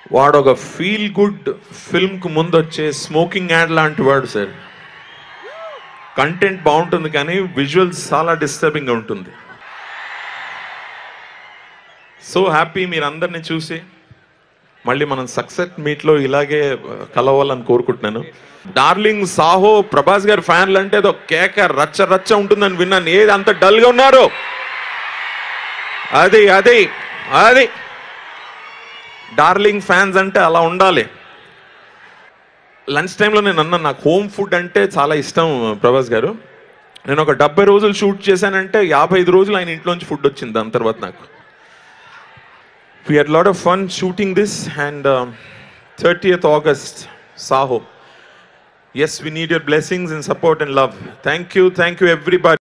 వాడు ఒక feel good ఫిల్మ్కి ముందు వచ్చే స్మోకింగ్ యాడ్ లాంటి వాడు సార్ కంటెంట్ బాగుంటుంది కానీ విజువల్స్ చాలా డిస్టర్బింగ్గా ఉంటుంది సో హ్యాపీ మీరు అందరిని చూసి మళ్ళీ మనం సక్సెస్ మీట్లో ఇలాగే కలవాలని కోరుకుంటున్నాను డార్లింగ్ సాహో ప్రభాస్ గారి ఫ్యాన్లు అంటే ఏదో కేక రచ్చ రచ్చ ఉంటుందని విన్నాను ఏది అంత డల్గా ఉన్నారు అది అది అది డార్లింగ్ ఫ్యాన్స్ అంటే అలా ఉండాలి లంచ్ టైంలో నేను అన్నాను నాకు హోమ్ ఫుడ్ అంటే చాలా ఇష్టం ప్రభాస్ గారు నేను ఒక డెబ్బై రోజులు షూట్ చేశానంటే యాభై ఐదు రోజులు ఆయన ఇంట్లోంచి ఫుడ్ వచ్చింది దాని తర్వాత నాకు we had a lot of fun shooting this and um, 30th august saho yes we need your blessings and support and love thank you thank you everybody